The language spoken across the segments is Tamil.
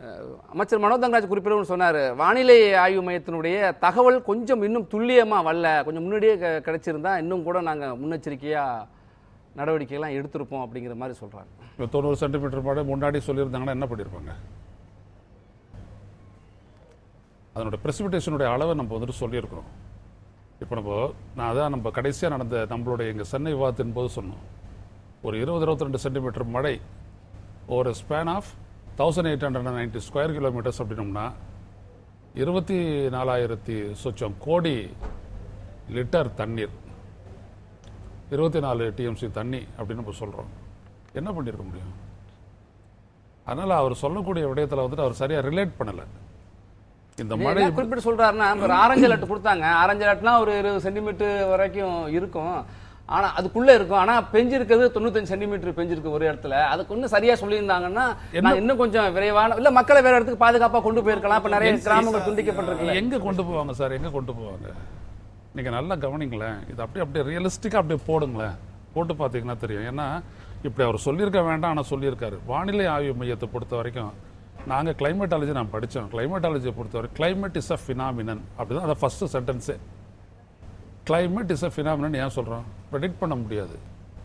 அஹ், அமைச்சர் மனோ தங்கராஜ் குறிப்பிட சொன்னார் வானிலை ஆய்வு மையத்தினுடைய தகவல் கொஞ்சம் இன்னும் துல்லியமாக வரல கொஞ்சம் முன்னாடியே க- கிடைச்சிருந்தா இன்னும் கூட நாங்கள் முன்னெச்சரிக்கையாக நடவடிக்கைலாம் எடுத்திருப்போம் அப்படிங்கிற மாதிரி சொல்கிறாங்க இப்போ தொண்ணூறு சென்டிமீட்டர் மழை முன்னாடி சொல்லியிருந்தாங்கன்னா என்ன பண்ணியிருப்பாங்க அதனோட பிரசிபிடேஷனுடைய அளவை நம்ம வந்துட்டு சொல்லியிருக்கிறோம் இப்போ நம்ம நான் அதான் நம்ம கடைசியாக நடந்த நம்மளுடைய எங்கள் சென்னை விவாதத்தின் போது சொன்னோம் ஒரு இருபது இருபத்தி ரெண்டு சென்டிமீட்டர் மழை ஒரு span of thousand eight hundred ninety square kilometres அப்படின்னோம்னா இருபத்தி நாலாயிரத்தி சொச்சம் கோடி லிட்டர் தண்ணீர் இருபத்தி நாலு டிஎம்சி தண்ணி அப்படின்னு நம்ம சொல்கிறோம் என்ன பண்ணியிருக்க முடியும் அதனால் அவர் சொல்லக்கூடிய விடயத்தில் வந்துட்டு அவர் சரியாக ரிலேட் பண்ணலை இந்த மழை என்ன குறிப்பிட்டு சொல்றாருன்னா ஒரு ஆரஞ்சு அலர்ட் கொடுத்தாங்க ஆரஞ்சு அலர்ட்னா ஒரு இருபது சென்டிமீட்டர் வரைக்கும் இருக்கும் ஆனா அதுக்குள்ள இருக்கும் ஆனா பெஞ்சிருக்கிறது தொண்ணூத்தஞ்சு சென்டிமீட்டர் பெஞ்சிருக்கு ஒரு இடத்துல அதுக்கு இன்னும் சரியா சொல்லியிருந்தாங்கன்னா நான் இன்னும் கொஞ்சம் விரைவான இல்ல மக்களை வேற இடத்துக்கு பாதுகாப்பா கொண்டு போயிருக்கலாம் இப்ப நிறைய கிராமங்கள் துண்டிக்கப்பட்டிருக்குல்ல எங்க கொண்டு போவாங்க சார் எங்க கொண்டு போவாங்க நீங்க நல்லா கவனிங்களேன் இது அப்படியே அப்படியே ரியலிஸ்டிக்கா அப்படியே போடுங்களேன் போட்டு பார்த்தீங்கன்னா தெரியும் ஏன்னா இப்படி அவர் சொல்லியிருக்க வேண்டாம் ஆனால் சொல்லியிருக்காரு வானிலை ஆய்வு மையத்தை பொறுத்த வரைக்கும் நாங்கள் கிளைமேட்டாலஜி நான் படித்தோம் கிளைமேட்டாலஜியை பொறுத்தவரை கிளைமேட் இஸ் அ ஃபினாமினன் அப்படிதான் அதை ஃபர்ஸ்ட் சென்டென்ஸே கிளைமேட் இஸ் அ ஃபினாமினன் ஏன் சொல்கிறோம் ப்ரெடிக்ட் பண்ண முடியாது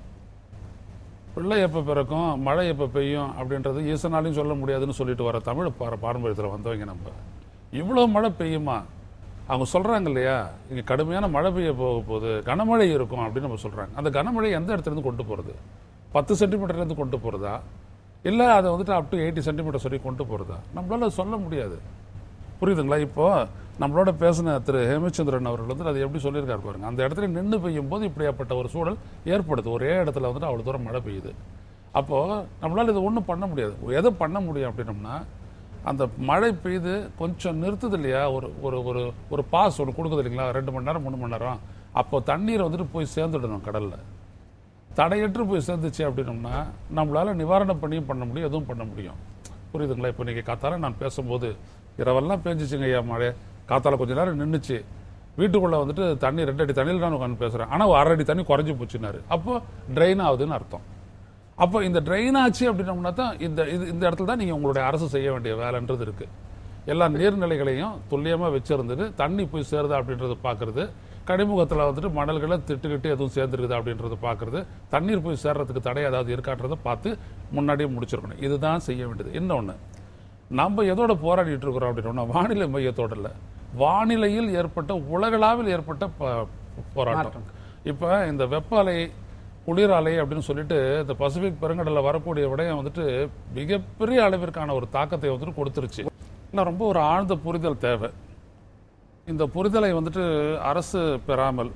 பிள்ளை எப்போ பிறக்கும் மழை எப்போ பெய்யும் அப்படின்றது ஈசனாலையும் சொல்ல முடியாதுன்னு சொல்லிட்டு வர தமிழ் பார பாரம்பரியத்தில் வந்தவங்க நம்ம இவ்வளோ மழை பெய்யுமா அவங்க சொல்கிறாங்க இல்லையா இங்கே கடுமையான மழை பெய்ய போக போகுது கனமழை இருக்கும் அப்படின்னு நம்ம சொல்கிறாங்க அந்த கனமழை எந்த இடத்துலேருந்து கொண்டு போகிறது பத்து சென்டிமீட்டர்லேருந்து கொண்டு போகிறதா இல்லை அதை வந்துட்டு அப் டு எயிட்டி சென்டிமீட்டர் சொல்லி கொண்டு போகிறதா நம்மளால சொல்ல முடியாது புரியுதுங்களா இப்போ நம்மளோட பேசின திரு ஹேமச்சந்திரன் அவர்கள் வந்து அதை எப்படி சொல்லியிருக்காரு பாருங்க அந்த இடத்துல நின்று பெய்யும் போது இப்படியாப்பட்ட ஒரு சூழல் ஏற்படுது ஒரே இடத்துல வந்துட்டு அவ்வளோ தூரம் மழை பெய்யுது அப்போ நம்மளால இது ஒன்றும் பண்ண முடியாது எதை பண்ண முடியும் அப்படின்னம்னா அந்த மழை பெய்து கொஞ்சம் நிறுத்துது இல்லையா ஒரு ஒரு ஒரு ஒரு பாஸ் ஒன்று கொடுக்குது இல்லைங்களா ரெண்டு மணி நேரம் மூணு மணி நேரம் அப்போ தண்ணீர் வந்துட்டு போய் சேர்ந்துடணும் கடல்ல தடையற்று போய் சேர்ந்துச்சு அப்படின்னம்னா நம்மளால நிவாரணம் பண்ணியும் பண்ண முடியும் எதுவும் பண்ண முடியும் புரியுதுங்களா இப்போ நீங்கள் காத்தால நான் பேசும்போது இரவெல்லாம் பேஞ்சிச்சுங்க ஐயா மழை காத்தால கொஞ்ச நேரம் நின்றுச்சு வீட்டுக்குள்ள வந்துட்டு தண்ணி ரெண்டு அடி தண்ணியில் நான் உட்காந்து பேசுறேன் ஆனால் அரை அடி தண்ணி குறைஞ்சி போச்சுன்னாரு அப்போ ட்ரெயின் ஆகுதுன்னு அர்த்தம் அப்போ இந்த ட்ரெயின் ஆச்சு அப்படின்னம்னா தான் இந்த இது இந்த இடத்துல தான் நீங்கள் உங்களுடைய அரசு செய்ய வேண்டிய வேலைன்றது இருக்கு எல்லா நீர்நிலைகளையும் துல்லியமாக வச்சிருந்துட்டு தண்ணி போய் சேருதா அப்படின்றத பார்க்கறது கடிமுகத்தில் வந்துட்டு மணல்களை திட்டுக்கிட்டு எதுவும் சேர்ந்துருக்குது அப்படின்றத பார்க்கறது தண்ணீர் போய் சேர்றதுக்கு தடை ஏதாவது இருக்கான்றதை பார்த்து முன்னாடியே முடிச்சிருக்கணும் இதுதான் செய்ய வேண்டியது இன்னொன்று நம்ம எதோட போராடிட்டு இருக்கிறோம் அப்படின்னா வானிலை மையத்தோட இல்லை வானிலையில் ஏற்பட்ட உலகளாவில் ஏற்பட்ட ப- போராட்டம் இப்போ இந்த வெப்ப அலை குளிர் அலை அப்படின்னு சொல்லிட்டு இந்த பசிபிக் பெருங்கடல்ல வரக்கூடிய விடயம் வந்துட்டு மிகப்பெரிய அளவிற்கான ஒரு தாக்கத்தை வந்துட்டு கொடுத்துருச்சு இன்னும் ரொம்ப ஒரு ஆழ்ந்த புரிதல் தேவை இந்த புரிதலை வந்துட்டு அரசு பெறாமல்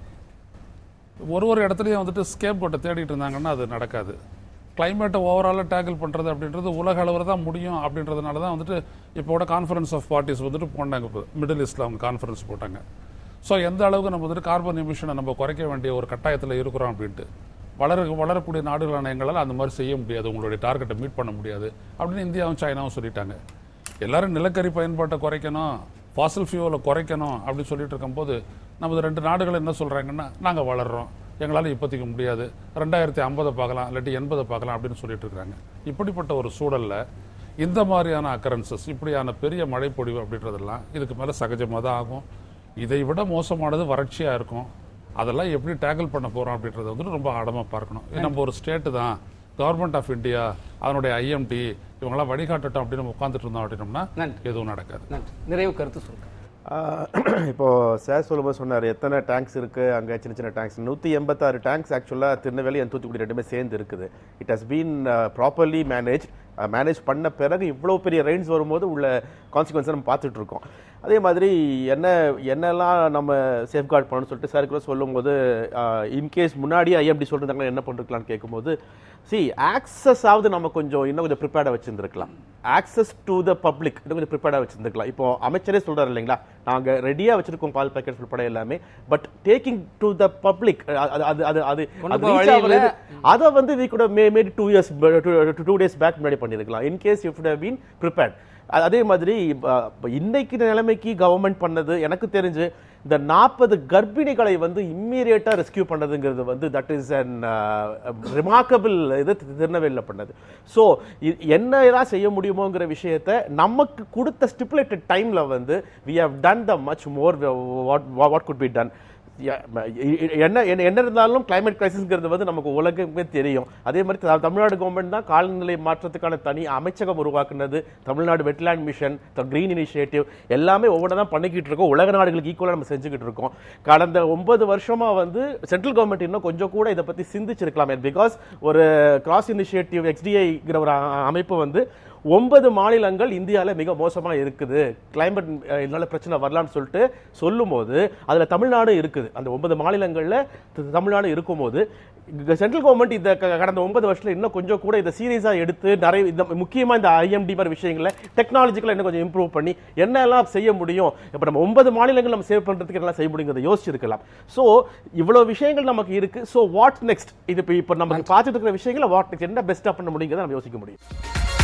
ஒரு ஒரு இடத்துலையும் வந்துட்டு ஸ்கேப் போட்டை தேடிட்டு இருந்தாங்கன்னா அது நடக்காது கிளைமேட்டை ஓவராலாக டேக்கிள் பண்ணுறது அப்படின்றது உலக அளவில் தான் முடியும் அப்படின்றதுனால தான் வந்துட்டு இப்போ கூட கான்ஃபரன்ஸ் ஆஃப் பார்ட்டிஸ் வந்துட்டு போனாங்க இப்போ மிடில் ஈஸ்டில் அவங்க கான்ஃபரன்ஸ் போட்டாங்க ஸோ எந்த அளவுக்கு நம்ம வந்துட்டு கார்பன் எமிஷனை நம்ம குறைக்க வேண்டிய ஒரு கட்டாயத்தில் இருக்கிறோம் அப்படின்ட்டு வளர வளரக்கூடிய நாடுகளான எங்களால் அந்த மாதிரி செய்ய முடியாது உங்களுடைய டார்கெட்டை மீட் பண்ண முடியாது அப்படின்னு இந்தியாவும் சைனாவும் சொல்லிட்டாங்க எல்லாரும் நிலக்கரி பயன்பாட்டை குறைக்கணும் ஃபாசில் ஃபியூவலை குறைக்கணும் அப்படின்னு சொல்லிட்டு இருக்கும்போது நமது ரெண்டு நாடுகள் என்ன சொல்றாங்கன்னா நாங்கள் வளர்றோம் எங்களால் இப்போதைக்கு முடியாது ரெண்டாயிரத்தி ஐம்பதை பார்க்கலாம் இல்லாட்டி எண்பதை பார்க்கலாம் அப்படின்னு சொல்லிட்டு இருக்காங்க இப்படிப்பட்ட ஒரு சூழல்ல இந்த மாதிரியான அக்கரன்சஸ் இப்படியான பெரிய மழைப்பொழிவு அப்படின்றதெல்லாம் இதுக்கு மேலே சகஜமாக தான் ஆகும் இதை விட மோசமானது வறட்சியாக இருக்கும் அதெல்லாம் எப்படி டேக்கிள் பண்ண போகிறோம் அப்படின்றத வந்துட்டு ரொம்ப ஆழமாக பார்க்கணும் இது நம்ம ஒரு ஸ்டேட்டு தான் கவர்மெண்ட் ஆஃப் இந்தியா அதனுடைய ஐஎம்டி இவங்கெல்லாம் வழிகாட்டட்டும் அப்படின்னு நம்ம உட்காந்துட்டு இருந்தோம் அப்படின்னோம்னா நன்றி. எதுவும் நடக்காது நன்றி நிறைவு கருத்து சொல்லுங்க ஆஹ் இப்போ சார் சொல்லும்போது சொன்னார் எத்தனை டேங்க்ஸ் இருக்கு அங்கே சின்ன சின்ன டேங்க்ஸ் நூற்றி எண்பத்தாறு டேங்க்ஸ் ஆக்சுவலாக திருநெல்வேலி and தூத்துக்குடி ரெண்டுமே சேர்ந்து இருக்குது it has been properly manage manage பண்ண பிறகு இவ்வளோ பெரிய ரெயின்ஸ் வரும்போது உள்ள கான்சிக்வன்ஸை நம்ம பார்த்துட்டு இருக்கோம் அதே மாதிரி என்ன என்னெல்லாம் நம்ம சேஃப்கார்ட் பண்ணணும்னு சொல்லிட்டு சார் கூட சொல்லும்போது இன்கேஸ் முன்னாடி ஐஎம்டி சொல்லிருந்தாங்களா என்ன பண்ணிருக்கலாம்னு கேட்கும்போது சி ஆக்சஸ் ஆகுது நம்ம கொஞ்சம் இன்னும் கொஞ்சம் ப்ரிப்பேர்டாக வச்சிருந்துருக்கலாம் ஆக்சஸ் டு த பப்ளிக் இன்னும் கொஞ்சம் ப்ரிப்பேர்டாக வச்சிருந்துருக்கலாம் இப்போ அமைச்சரே சொல்றாரு இல்லைங்களா நாங்க ரெடியா வச்சிருக்கோம் பால் பேக்கெட் உட்பட எல்லாமே but taking to the public அது அது அது அது கொண்டு அது போக reach வழி ஆகுறது, இல்ல. அதை வந்து வி கூட may made two years two days back முன்னாடி பண்ணிருக்கலாம் in case you have been prepared அதே மாதிரி அஹ், இப்ப இன்னைக்கு நிலைமைக்கு கவர்மெண்ட் பண்ணது எனக்கு தெரிஞ்சு இந்த நாற்பது கர்ப்பிணிகளை வந்து இம்மீடியட்டா ரெஸ்கியூ பண்ணதுங்கிறது வந்து தட் இஸ் அன் ரிமார்க்கபிள் இது திருநெல்வேலியில் பண்ணது ஸோ என்னதான் செய்ய முடியுமோங்கிற விஷயத்தை நமக்கு கொடுத்த ஸ்டிப்புலேட்டட் டைம்ல வந்து we have done the much more what what could be done என்ன என்ன என்ன இருந்தாலும் கிளைமேட் கிரைசிஸ்ங்கிறது வந்து நமக்கு உலகமே தெரியும் அதே மாதிரி த- தமிழ்நாடு கவர்மெண்ட் தான் காலநிலை மாற்றத்துக்கான தனி அமைச்சகம் உருவாக்குனது Tamil Nadu wetland mission green initiative எல்லாமே ஒவ்வொன்றா தான் பண்ணிக்கிட்டு இருக்கோம் உலக நாடுகளுக்கு ஈக்குவலாக நம்ம செஞ்சுக்கிட்டு இருக்கோம் கடந்த ஒன்பது வருஷமா வந்து சென்ட்ரல் கவர்மெண்ட் இன்னும் கொஞ்சம் கூட இதை பத்தி சிந்திச்சிருக்கலாம் பிகாஸ் ஒரு கிராஸ் இனிஷியேட்டிவ் எக்ஸ்டிஐங்கிற ஒரு அ- அமைப்பு வந்து ஒன்பது மாநிலங்கள் இந்தியாவில் மிக மோசமா இருக்குது கிளைமேட் இதனால பிரச்சனை வரலாம்னு சொல்லிட்டு சொல்லும்போது அதுல தமிழ்நாடு இருக்குது அந்த ஒன்பது மாநிலங்கள்ல த- தமிழ்நாடு இருக்கும்போது சென்ட்ரல் கவர்மெண்ட் இந்த க- கடந்த ஒன்பது வருஷத்துல இன்னும் கொஞ்சம் கூட இதை சீரியஸா எடுத்து நிறைய இந்த முக்கியமா இந்த ஐஎம்டி மாதிரி விஷயங்களை டெக்னாலஜிக்கலா இன்னும் கொஞ்சம் இம்ப்ரூவ் பண்ணி என்னெல்லாம் செய்ய முடியும் இப்ப நம்ம ஒன்பது மாநிலங்கள் நம்ம சேவ் பண்றதுக்கு எல்லாம் செய்ய முடியுங்கிறத யோசிச்சிருக்கலாம் சோ இவ்வளவு விஷயங்கள் நமக்கு இருக்கு சோ வாட் நெக்ஸ்ட் இது இப்ப இப்ப நம்ம பார்த்துட்டு இருக்கிற விஷயங்களை வாட் நெக்ஸ்ட் என்ன பெஸ்டா பண்ண முடியுங்கிறத நம்ம யோசிக்க முடியும்